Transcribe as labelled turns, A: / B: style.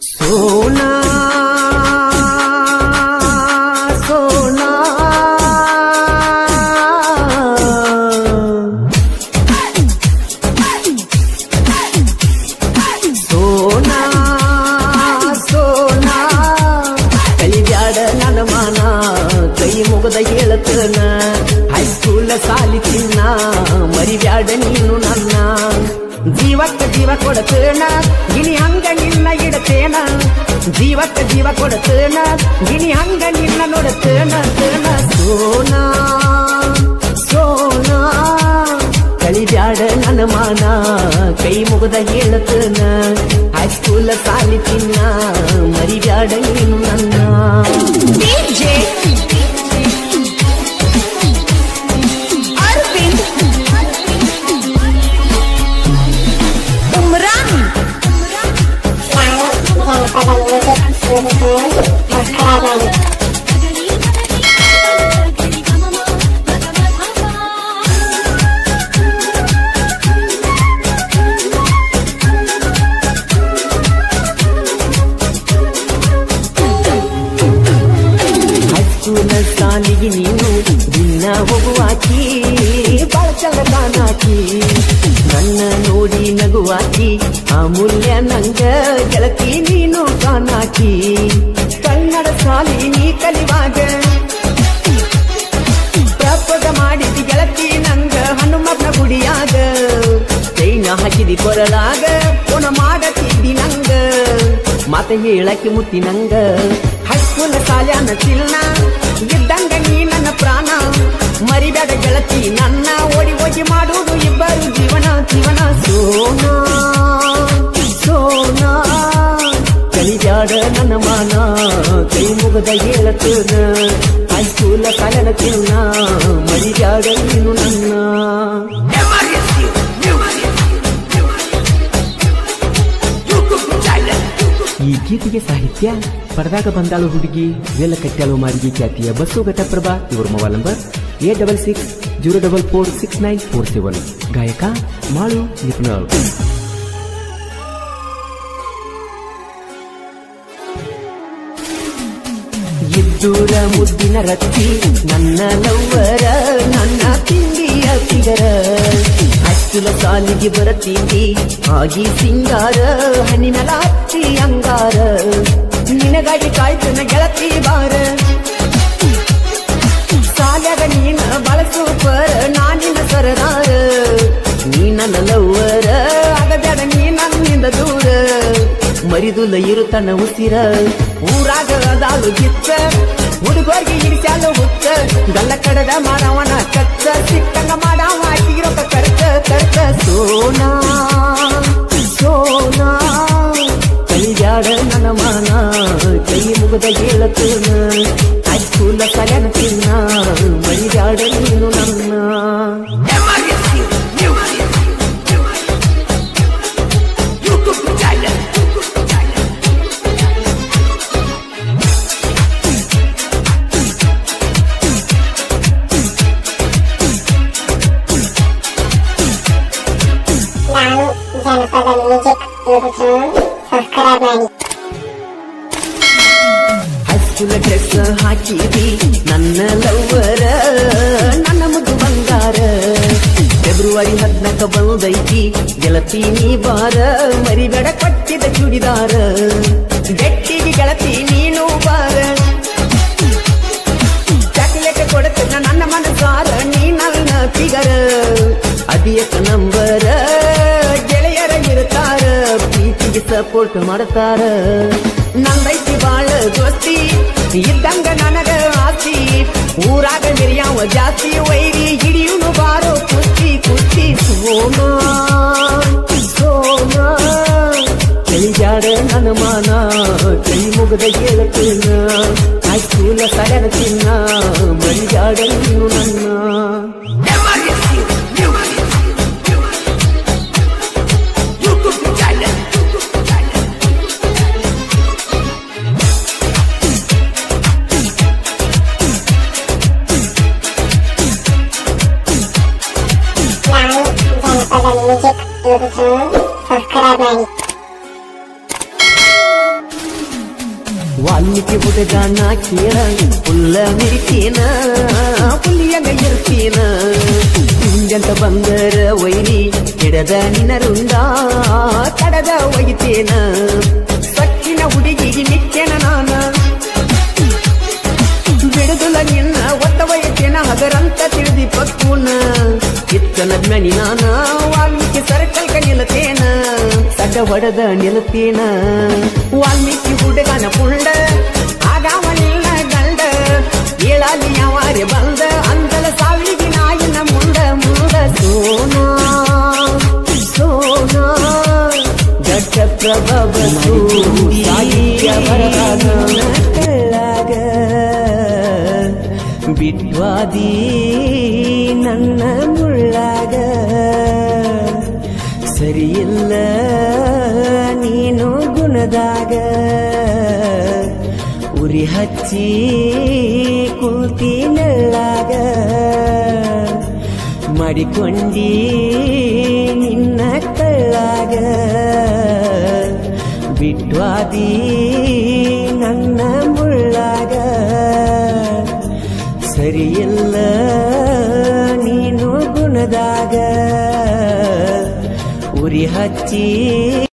A: ಸೋನಾ ಸೋನಾ ಸೋನಾ ಸೋನಾ ಕಲಿಬ್ಯಾಡ ನನ್ನ ಮಾನ ಕೈ ಮುಗದ ಹೇಳತನ ಹೈಸ್ಕೂಲ ಸಾಲಿ ತಿನ್ನ ಮರಿಬ್ಯಾಡ ನೀನು ನನ್ನ ಜೀವಕ್ಕ ಜೀವ ಕೊಡತೇನ ಗಿನಿ ಹಂಗ ನಿನ್ನ ಇಡತೇನ ಜೀವಕ್ಕ ಜೀವ ಕೊಡತೇನ ಗಿನಿ ಹಂಗ ನಿನ್ನ ನೋಡತೇನ ತೇನ ಸೋನಾ ಸೋನಾ ಕಳಿಬ್ಯಾಡ ನನ್ನ ಮಾನ ಕೈ ಮುಗದ ಹೇಳತನ ಹೈಸ್ಕೂಲ ಸಾಲಿ ತಿನ್ನ ಮರಿಬ್ಯಾಡ ನೀನು ನನ್ನ
B: DJ Arvind Umran
A: ಹೈಸ್ಕೂಲ ಸಾಲಿಗೆ ನೀನು ದಿನ ಹೋಗುವಾಕಿ ಬಾಳ ಚಂದ ಕಾಣಾಕಿ ನನ್ನ ನೋಡಿ ನಗುವಾಕಿ ಅಮೂಲ್ಯ ನಂಗ ಗೆಳತಿ ನೀನು ಕಾಣಾಕಿ ಕನ್ನಡ ಸಾಲಿ ನೀ ಕಲಿವಾಗ ಪ್ರಪದ ಮಾಡಿದಿ ಗೆಳತಿ ನಂಗ ಹನುಮಪ್ಪನ ಗುಡಿಯಾಗ ಚೈನ ಹಾಕಿದಿ ಕೊರಳಾಗ ಪುನ ಮಾಡತಿದ್ದಿ ನಂಗ ಮಾತ ಹೇಳಕ್ಕೆ ಮುತ್ತಿ ನಂಗ ಹೈಸ್ಕೂಲ್ ಸಾಲ್ಯಾನ ಚಿಲ್ನ ಇದ್ದಂಗ ನೀ ನನ್ನ ಪ್ರಾಣ ಮರಿಬೇಡ ಗೆಳತಿ ನನ್ನ ಓಡಿ ಓಡಿ ಮಾಡುವುದು ಇಬ್ಬರು ಜೀವನ ಜೀವನ ಸೋನಾ ಸೋನಾ ಕಲಿಬ್ಯಾಡ ನನ್ನ ಮಾನ ಕೈ ಮುಗದ ಹೇಳತನ ಹೈಸ್ಕೂಲ ಕಲನ ತಿನ್ನ ಮರಿಬ್ಯಾಡ ನೀನು ನನ್ನ ಈ ಗೀತೆಗೆ ಸಾಹಿತ್ಯ ಪರದಾಗ ಬಂದಾಳು ಹುಡುಗಿ ವೇಲ ಕಟ್ಟಾಳು ಮಾರಿಗೆ ಖ್ಯಾತಿಯ ಬಸ್ಸು ಘಟಪ್ರಭಾ ಇವ್ರ mobile number eight double six zero double four six nine four seven ಗಾಯಕ ಮಾಳು ನಿಪುಣರು ಇದ್ದೂರ ಮುದ್ದಿನ ರತ್ತಿ ನನ್ನ ಲವ್ವರ ನನ್ನ ತಿಂಡಿಯ ಫಿಗರ ಅಚ್ಚುಲ ಸಾಲಿಗೆ ಬರತೀನಿ ಆಗಿ ಸಿಂಗಾರ ಹಣ್ಣಿನ ಲಾತಿ ಅಂಗಾರ ನಿನಗಾಗಿ ಕಾಯ್ತನ ಗೆಳತಿ ಬಾರ ಸಾಲ್ಯಾಗ ನೀನ ಬಳಸು ಪರ ನಾನಿನ ಸರದಾರ ನೀ ನನ್ನ ಲವ್ವರ ಆಗಬೇಡ ನೀ ನನ್ನಿಂದ ದೂರ ಮರಿದುಲ್ಲ ಇರುತನ ಉಸಿರ ಊರಾಗ ಅದಾಳು ಗಿತ್ತ ಹುಡುಗರಿಗೆ ಇರಿಸ್ಯಾಲು ಹುತ್ತ ಗಲ್ಲ ಕಡದ ಮಾಡವನ ಕಚ್ಚ ಸಿಕ್ಕಂಗ ಮಾಡವ ತೀರೊಕ್ಕ ಕರ್ಕ ಕರ್ಕ ಸೋನಾ ಸೋನಾ ಕೈಯಾಡ ನನ್ನ ಮಾನ ಕೈ ಮುಗದ ಹೇಳತನ ಹೈಸ್ಕೂಲ ಕಲನ ತಿನ್ನ ಮರಿಯಾಡ ನೀನು ನನ್ನ
C: ನಾನು ಜನಪದ ಮ್ಯೂಸಿಕ್ ಯೂಟ್ಯೂಬ್ ಚಾನಲ್ ಸಬ್ಸ್ಕ್ರೈಬ್ ಮಾಡಿ
A: ಹೈಸ್ಕೂಲ್ ಡ್ರೆಸ್ ಹಾಕಿದಿ ನನ್ನ ಲವ್ವರ ನನ್ನ ಮುದ್ದು ಬಂಗಾರ ಫೆಬ್ರವರಿ ಹದ್ನಾಕ ಬಂದೈತಿ ಗೆಳತಿ ನೀ ಬಾರ ಮರಿಬೇಡ ಕಟ್ಟಿದ ಚೂಡಿದಾರ ಗಟ್ಟಿಗೆ ಗೆಳತಿ ನೀನು ಬಾರ ಚಾಕ್ಲೇಟ್ ಕೊಡುತ್ತ ನನ್ನ ಮನಸಾರ ನೀ ನನ್ನ ಫಿಗರ ಅದಿಯಕ ನಂಬರ ಗೆಳೆಯರ ಇರ್ತಾರ ಪ್ರೀತಿಗೆ ಸಪೋರ್ಟ್ ಮಾಡ್ತಾರ ನಂದೈತಿ ಬಾಳ ದೋಸ್ತಿ ಇದ್ದಂಗ ನನಗ ಆಸ್ತಿ ಊರಾಗ ಮಿರಿಯಾವ ಜಾಸ್ತಿ ವೈರಿ ಹಿಡಿಯುನು ಬಾರೋ ಕುಸ್ತಿ ಕುಸ್ತಿ ಸೋನಾ ಸೋನಾ ಕೈಜಾಡ ನನ್ನ ಮಾನ ಕೈ ಮುಗದ ಗೆಳತಿನ ಹೈಸ್ಕೂಲ ಸಡನ ಚಿನ್ನ ಮರಿಜಾಡ ನೀನು ನನ್ನ
C: ನಾನು ಜನಪದ ಮ್ಯೂಸಿಕ್ ಯೂಟ್ಯೂಬ್ ಚಾನಲ್ ಸಬ್ಸ್ಕ್ರೈಬ್ ಮಾಡಿ
A: ವಾಲ್ಮೀಕಿ ಹುಡುಗ ನಾ ಕೇಳ ಪುಲ್ಲ ಮಿರಿತೇನ ಪುಲಿಯಂಗ ಇರ್ತೀನ ಹಿಂದಂತ ಬಂದರ ವೈರಿ ಹಿಡದ ನಿನ್ನ ರುಂಡ ಕಡದ ಒಯ್ತೇನ ಸಕ್ಕಿನ ಹುಡುಗಿಗೆ ನಿತ್ಯನ ನಾನ ಬಿಡುದುಲ ನಿನ್ನ ಒತ್ತ ವಯಸ್ಸಿನ ಹಗರಂತ ತಿಳಿದಿ ಪಕ್ಕೂನ ಇತ್ತನ ಜ್ಞಾನಿ ನಾನ ವಾಲ್ಮೀಕಿ ಸರ್ಕಲ್ ನಿಲ್ಲತೇನ ಸಡ್ಡ ಹೊಡೆದ ನಿಲ್ಲತೇನ ವಾಲ್ಮೀಕಿ ಹುಡುಗನ ಪುಂಡ ಆಗವನಿಲ್ಲ ಗಂಡ ಏಳಾಲಿ ಯಾವಾರೆ ಬಂದ ಅಂದಲ ಸಾವಿಗೆ ನಾಯಿನ ಮುಂದ ಮುಂದ ಸೋನಾ ಸೋನಾ ಘಟ್ಟ ಪ್ರಭವ ಸಾಹಿತ್ಯ ಬರಲಾಗ ಬಿಟ್ವಾದಿ ನನ್ನ ಮುಳ್ಳಾಗ ಸರಿಯಿಲ್ಲ ನೀನು ಗುಣದಾಗ ಉರಿ ಹಚ್ಚಿ ಕುಂತಿ ನೆಳ್ಳಾಗ ಮಾಡಿಕೊಂಡಿ ನಿನ್ನ ಕಳ್ಳಾಗ ಬಿಟ್ವಾದಿ ನನ್ನ ಮುಳ್ಳಾಗ ಸರಿಯಿಲ್ಲ ನೀನು ಗುಣದಾಗ ಉರಿ ಹಚ್ಚಿ